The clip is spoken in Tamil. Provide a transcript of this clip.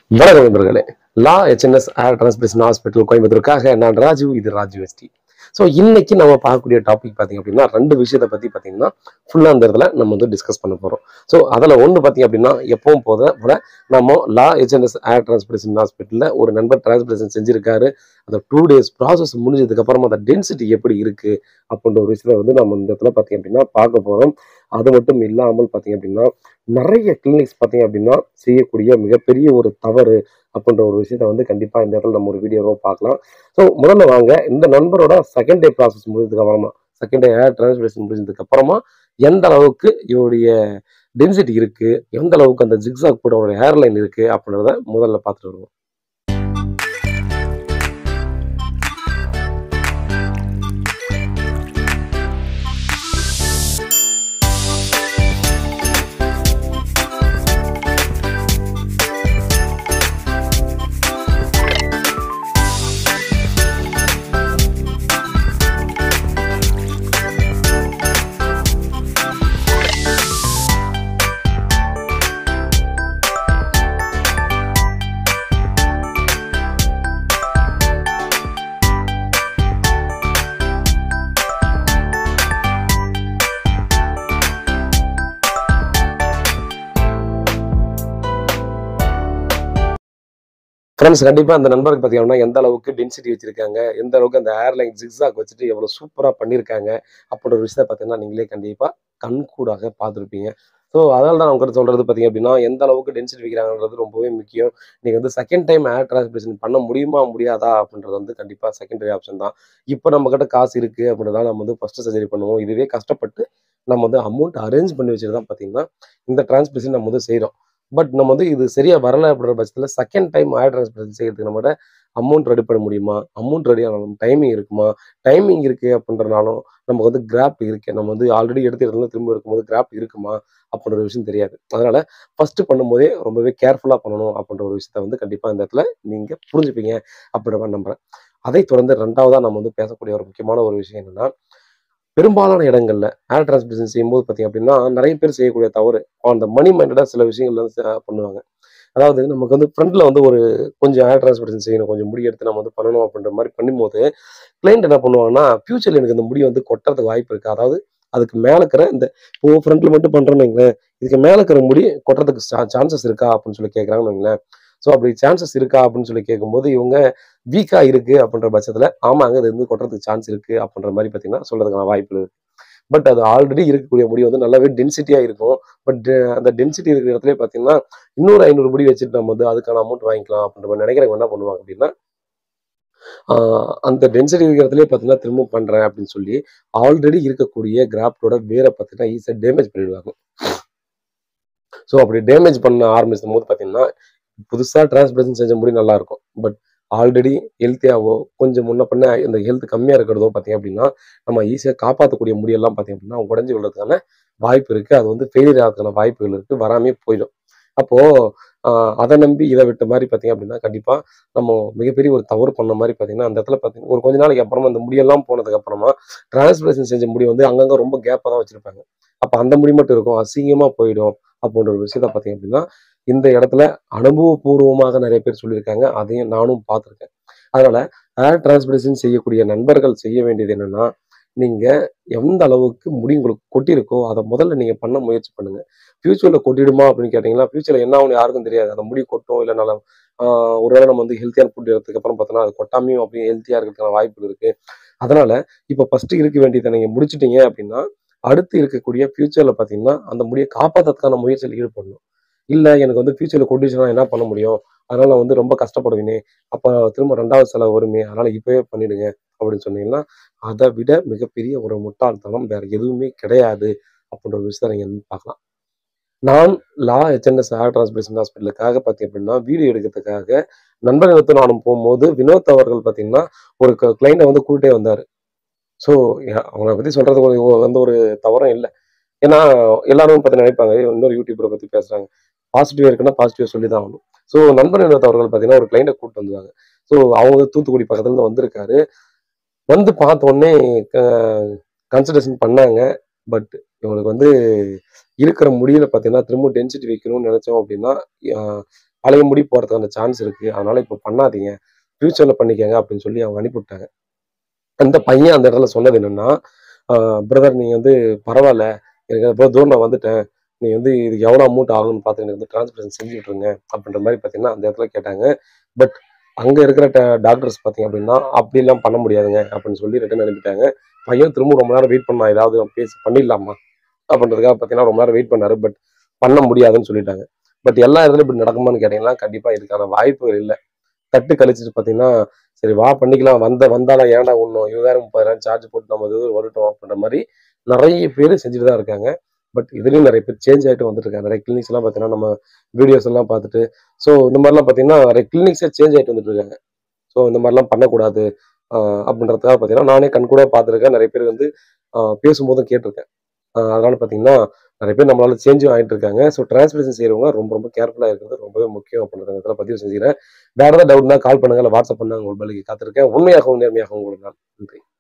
வணக்கம் நண்பர்களே லா ஹெச்என்எஸ் ஏர் டிரான்ஸ்பிரேஷன் ஹாஸ்பிட்டல் கோயம்புத்தூருக்காக நான் ராஜு இது ராஜு எஸ்டி ஸோ இன்னைக்கு நம்ம பார்க்கக்கூடிய டாபிக் பார்த்தீங்க அப்படின்னா ரெண்டு விஷயத்தை பற்றி பார்த்தீங்கன்னா ஃபுல்லாக அந்த இடத்துல நம்ம வந்து டிஸ்கஸ் பண்ண போகிறோம் ஸோ அதில் ஒன்று பார்த்தீங்க அப்படின்னா எப்பவும் போத போல நம்ம லா ஹெச்என்எஸ் ஏர் டிரான்ஸ்பிரேஷன் ஹாஸ்பிட்டலில் ஒரு நண்பர் டிரான்ஸ்பிரேஷன் செஞ்சிருக்காரு அந்த டூ டேஸ் ப்ராசஸ் முடிஞ்சதுக்கு அப்புறமா அந்த டென்சிட்டி எப்படி இருக்கு அப்படின்ற ஒரு விஷயத்தை வந்து நம்ம இந்த இடத்துல பார்த்தீங்க அப்படின்னா பார்க்க போகிறோம் அது மட்டும் இல்லாமல் பார்த்தீங்க அப்படின்னா நிறைய கிளினிக்ஸ் பார்த்தீங்க அப்படின்னா செய்யக்கூடிய மிகப்பெரிய ஒரு தவறு அப்படின்ற ஒரு விஷயத்த வந்து கண்டிப்பாக இந்த இடத்துல நம்ம ஒரு வீடியோவாக பார்க்கலாம் ஸோ முதல்ல வாங்க இந்த நண்பரோட செகண்ட் டே ப்ராசஸ் முடிஞ்சதுக்கு அப்புறமா செகண்ட் டே ஏர் டிரான்ஸ்பிரேஷன் முடிஞ்சதுக்கு அப்புறமா எந்த அளவுக்கு இவருடைய டென்சிட்டி இருக்கு எந்த அளவுக்கு அந்த ஜிக்ஸாக் கூட ஒரு ஏர்லைன் இருக்கு அப்படின்றத முதல்ல பார்த்துட்டு வருவோம் ஃப்ரெண்ட்ஸ் கண்டிப்பாக அந்த நண்பருக்கு பார்த்தீங்கன்னா எந்த அளவுக்கு டென்சிட்டி வச்சிருக்காங்க எந்த அளவுக்கு அந்த ஏர்லைன் ஜிக்ஸாக் வச்சுட்டு எவ்வளோ சூப்பராக பண்ணியிருக்காங்க அப்படின்ற ஒரு விஷயத்தை பார்த்தீங்கன்னா நீங்களே கண்டிப்பாக கண்கூடாக பார்த்துருப்பீங்க ஸோ அதனால தான் அவங்க சொல்றது பார்த்தீங்க அப்படின்னா எந்த அளவுக்கு டென்சிட்டி வைக்கிறாங்கன்றது ரொம்பவே முக்கியம் நீங்கள் வந்து செகண்ட் டைம் ஏர் டிரான்ஸ்பிரேஷன் பண்ண முடியுமா முடியாதா அப்படின்றது வந்து கண்டிப்பாக செகண்டரி ஆப்ஷன் தான் இப்போ நம்ம கிட்ட காசு இருக்குது அப்படின்றதால நம்ம வந்து ஃபஸ்ட்டு சர்ஜரி பண்ணுவோம் இதுவே கஷ்டப்பட்டு நம்ம வந்து அமௌண்ட் அரேஞ்ச் பண்ணி வச்சுட்டு தான் பார்த்தீங்கன்னா இந்த டிரான்ஸ்பிரேஷன் நம்ம வந்து செய்கிறோம் பட் நம்ம வந்து இது சரியா வரல அப்படின்ற பட்சத்தில் செகண்ட் டைம் ஆயர் டிரான்ஸ்பரன்சி செய்யறதுக்கு நம்மகிட்ட அமௌண்ட் ரெடி பண்ண முடியுமா அமௌண்ட் ரெடி ஆனாலும் டைமிங் இருக்குமா டைமிங் இருக்கு அப்படின்றனாலும் நமக்கு வந்து கிராப் இருக்கு நம்ம வந்து ஆல்ரெடி எடுத்த இடத்துல திரும்ப எடுக்கும்போது கிராப் இருக்குமா அப்படின்ற ஒரு விஷயம் தெரியாது அதனால ஃபர்ஸ்ட் பண்ணும்போதே ரொம்பவே கேர்ஃபுல்லாக பண்ணணும் அப்படின்ற ஒரு விஷயத்த வந்து கண்டிப்பாக இந்த இடத்துல நீங்க புரிஞ்சுப்பீங்க அப்படின்ற மாதிரி நம்புறேன் அதை தொடர்ந்து ரெண்டாவதா நம்ம வந்து பேசக்கூடிய ஒரு முக்கியமான ஒரு விஷயம் என்னன்னா பெரும்பாலான இடங்கள்ல ஏர் டிரான்ஸ்பிரேஷன் செய்யும்போது பார்த்தீங்க அப்படின்னா நிறைய பேர் செய்யக்கூடிய தவறு அந்த மணி மைண்டடாக சில விஷயங்கள் வந்து ச- பண்ணுவாங்க அதாவது நமக்கு வந்து ஃப்ரண்ட்ல வந்து ஒரு கொஞ்சம் ஏர் டிரான்ஸ்பிரேஷன் செய்யணும் கொஞ்சம் முடி எடுத்து நம்ம வந்து பண்ணணும் அப்படின்ற மாதிரி பண்ணும்போது கிளைண்ட் என்ன பண்ணுவாங்கன்னா ஃபியூச்சர்ல எனக்கு இந்த முடி வந்து கொட்டுறதுக்கு வாய்ப்பு இருக்கு அதாவது அதுக்கு மேல இருக்கிற இந்த இப்போ ஃப்ரண்ட்ல மட்டும் பண்றோம்னு வைங்களேன் இதுக்கு மேல இருக்கிற முடி கொட்டுறதுக்கு சான்சஸ் இருக்கா அப்படின்னு சொல்லி கேட்கறாங்கன்னு வைங்களேன் ஸோ அப்படி சான்சஸ் இருக்கா அப்படின்னு சொல்லி கேட்கும்போது இவங்க வீக்கா இருக்கு அப்படின்ற பட்சத்துல ஆமாங்க இது வந்து கொட்டுறதுக்கு சான்ஸ் இருக்கு அப்படின்ற மாதிரி பார்த்தீங்கன்னா சொல்றதுக்கான வாய்ப்பு இருக்கு பட் அது ஆல்ரெடி இருக்கக்கூடிய முடி வந்து நல்லாவே டென்சிட்டியா இருக்கும் பட் அந்த டென்சிட்டி இருக்கிற இடத்துல பார்த்தீங்கன்னா இன்னொரு ஐநூறு முடி வச்சுட்டு நம்ம வந்து அதுக்கான அமௌண்ட் வாங்கிக்கலாம் அப்படின்ற மாதிரி நினைக்கிறவங்க என்ன பண்ணுவாங்க அப்படின்னா ஆஹ் அந்த டென்சிட்டி இருக்கிறதுலே பார்த்தீங்கன்னா திரும்ப பண்றேன் அப்படின்னு சொல்லி ஆல்ரெடி இருக்கக்கூடிய கிராஃப்டோட வேரை பார்த்தீங்கன்னா ஈஸியாக டேமேஜ் பண்ணிடுவாங்க ஸோ அப்படி டேமேஜ் பண்ண ஆரம்பிச்சும் போது பார்த்தீங்கன்னா புதுசாக டிரான்ஸ்பிரேஷன் செஞ்ச முடி நல்லா இருக்கும் பட் ஆல்ரெடி ஹெல்த்தியாவோ கொஞ்சம் முன்ன பண்ண இந்த ஹெல்த் கம்மியாக இருக்கிறதோ பார்த்தீங்க அப்படின்னா நம்ம ஈஸியாக காப்பாற்றக்கூடிய முடியெல்லாம் பார்த்தீங்க அப்படின்னா உடஞ்சி விடுறதுக்கான வாய்ப்பு இருக்கு அது வந்து ஃபெயிலியர் ஆகிறதுக்கான வாய்ப்புகள் இருக்கு வராமே போயிடும் அப்போ ஆஹ் அதை நம்பி இதை விட்ட மாதிரி பார்த்தீங்க அப்படின்னா கண்டிப்பா நம்ம மிகப்பெரிய ஒரு தவறு பண்ண மாதிரி பார்த்தீங்கன்னா அந்த இடத்துல பார்த்தீங்கன்னா ஒரு கொஞ்ச நாளைக்கு அப்புறமா அந்த முடியெல்லாம் போனதுக்கு அப்புறமா டிரான்ஸ்பிரேஷன் செஞ்ச முடி வந்து அங்கங்க ரொம்ப கேப்பாக தான் வச்சிருப்பாங்க அப்போ அந்த முடி மட்டும் இருக்கும் அசிங்கமா போயிடும் அப்படின்ற ஒரு விஷயத்த பார்த்தீங்க அப்படின்னா இந்த இடத்துல அனுபவபூர்வமாக நிறைய பேர் சொல்லியிருக்காங்க அதையும் நானும் பார்த்துருக்கேன் அதனால ஏர் டிரான்ஸ்பிரேஷன் செய்யக்கூடிய நண்பர்கள் செய்ய வேண்டியது என்னன்னா நீங்க எந்த அளவுக்கு முடி உங்களுக்கு கொட்டியிருக்கோ அதை முதல்ல நீங்க பண்ண முயற்சி பண்ணுங்க ஃபியூச்சர்ல கொட்டிடுமா அப்படின்னு கேட்டீங்கன்னா ஃபியூச்சர்ல என்ன ஆகும் யாருக்கும் தெரியாது அந்த முடி கொட்டும் இல்லை நல்லா ஆஹ் ஒருவேளை நம்ம வந்து ஹெல்த்தியான ஃபுட் எடுத்ததுக்கு அப்புறம் பார்த்தோம்னா அது கொட்டாமையும் அப்படியே ஹெல்த்தியா இருக்கிறதுக்கான வாய்ப்புகள் இருக்கு அதனால இப்போ ஃபர்ஸ்ட் இருக்க வேண்டியதை நீங்க முடிச்சிட்டீங்க அப்படின்னா அடுத்து இருக்கக்கூடிய ஃபியூச்சர்ல பாத்தீங்கன்னா அந்த முடியை காப்பாற்றுறதுக்கான முயற்சியில் ஈடுபடணும் இல்ல எனக்கு வந்து ஃபியூச்சர்ல கொட்டிச்சுன்னா என்ன பண்ண முடியும் அதனால நான் வந்து ரொம்ப கஷ்டப்படுவேனே அப்ப திரும்ப ரெண்டாவது செலவு வருமே அதனால இப்பவே பண்ணிடுங்க அப்படின்னு சொன்னீங்கன்னா அதை விட மிகப்பெரிய ஒரு முட்டாள்தனம் வேற எதுவுமே கிடையாது அப்படின்ற ஒரு விஷயத்தை நீங்க வந்து பார்க்கலாம் நான் லா ஹெச்என்எஸ் ஏர் டிரான்ஸ்பிரேஷன் ஹாஸ்பிட்டலுக்காக பார்த்தீங்க அப்படின்னா வீடியோ எடுக்கிறதுக்காக நண்பர்களுக்கு நானும் போகும்போது வினோத் அவர்கள் பார்த்தீங்கன்னா ஒரு கிளைண்ட்டை வந்து கூட்டே வந்தார் ஸோ அவங்கள பற்றி சொல்றது ஒரு ஒரு- எந்த ஒரு தவறும் இல்லை ஏன்னா எல்லாரும் பற்றி நினைப்பாங்க "ஏய், இன்னொரு யூடியூபரை பற்றி பேசுறாங்க பாசிட்டிவ் இருக்குன்னா பாசிட்டிவ் சொல்லி தான் ஆகணும் ஸோ நண்பர் வினோத் அவர்கள் பார்த்தீங்கன்னா ஒரு கிளைண்ட்டை கூப்பிட்டு வந்தாங்க ஸோ அவங்க தூத்துக்குடி பக்கத்துல இருந்து வந்திருக்காரு வந்து பார்த்த உடனே கன்சிடரேஷன் பண்ணாங்க பட் இவங்களுக்கு வந்து இருக்கிற முடியல பார்த்தீங்கன்னா திரும்ப டென்சிட்டி வைக்கணும்னு நினைச்சோம் அப்படின்னா ஆஹ் பழைய முடி போகிறதுக்கான சான்ஸ் இருக்குது அதனால இப்போ பண்ணாதீங்க ஃப்யூச்சரில் பண்ணிக்கங்க அப்படின்னு சொல்லி அவங்க அனுப்பிவிட்டாங்க அந்த பையன் அந்த இடத்துல சொன்னது என்னன்னா பிரதர் நீங்கள் வந்து பரவாயில்ல எனக்கு எவ்வளோ தூரம் நான் வந்துட்டேன் நீ வந்து இதுக்கு எவ்வளோ அமௌண்ட் ஆகும்னு பார்த்து எனக்கு வந்து டிரான்ஸ்பிளேஷன் செஞ்சு விட்ருங்க அப்படின்ற மாதிரி பார்த்தீங்கன்னா அந்த இடத்துல கேட்டாங்க பட் அங்கே இருக்கிற டாக்டர்ஸ் பார்த்தீங்க அப்படின்னா அப்படிலாம் பண்ண முடியாதுங்க அப்படின்னு சொல்லி ரிட்டன் அனுப்பிட்டாங்க பையன் திரும்ப ரொம்ப நேரம் வெயிட் பண்ணா ஏதாவது பேசி பண்ணிடலாமா அப்படின்றதுக்காக பார்த்தீங்கன்னா ரொம்ப நேரம் வெயிட் பண்ணாரு பட் பண்ண முடியாதுன்னு சொல்லிட்டாங்க பட் எல்லா இடத்துலையும் இப்படி நடக்குமான்னு கேட்டீங்கன்னா கண்டிப்பாக இதுக்கான வாய்ப்புகள் இல்லை தட்டு கழிச்சிட்டு பார்த்தீங்கன்னா சரி வா பண்ணிக்கலாம் வந்த வந்தாலும் ஏன்டா ஒன்றும் இருபதாயிரம் முப்பதாயிரம் சார்ஜ் போட்டு நம்ம இது வரட்டும் அப்படின்ற மாதிரி நிறைய பேர் செஞ்சுட்டு தான் இருக்காங்க பட் இதுலேயும் நிறைய பேர் சேஞ்ச் ஆகிட்டு வந்துட்டு இருக்காங்க நிறைய கிளினிக்ஸ் எல்லாம் பார்த்தீங்கன்னா நம்ம வீடியோஸ் எல்லாம் பார்த்துட்டு ஸோ இந்த மாதிரிலாம் பார்த்தீங்கன்னா நிறைய கிளினிக்ஸே சேஞ்ச் ஆகிட்டு வந்துட்டு இருக்காங்க ஸோ இந்த மாதிரிலாம் பண்ணக்கூடாது ஆஹ் அப்படின்றதுக்காக பார்த்தீங்கன்னா நானே கண் கூட பார்த்துருக்கேன் நிறைய பேர் வந்து ஆஹ் பேசும்போதும் கேட்டிருக்கேன் ஆஹ் அதனால பார்த்தீங்கன்னா நிறைய பேர் நம்மளால சேஞ்சும் ஆகிட்டு இருக்காங்க ஸோ டிரான்ஸ்லேஷன் செய்யறவங்க ரொம்ப ரொம்ப கேர்ஃபுல்லாக இருக்கிறது ரொம்பவே முக்கியம் அப்படின்ற இடத்துல பதிவு செஞ்சுக்கிறேன் வேற ஏதாவது டவுட்னா கால் பண்ணுங்க இல்லை வாட்ஸ்அப் பண்ணுங்க உங்கள் பதிலுக்கு காத்திருக்கேன் உண்மையாகவும் நேர்மையாகவும் உங்களுக்கு நான் நன்றி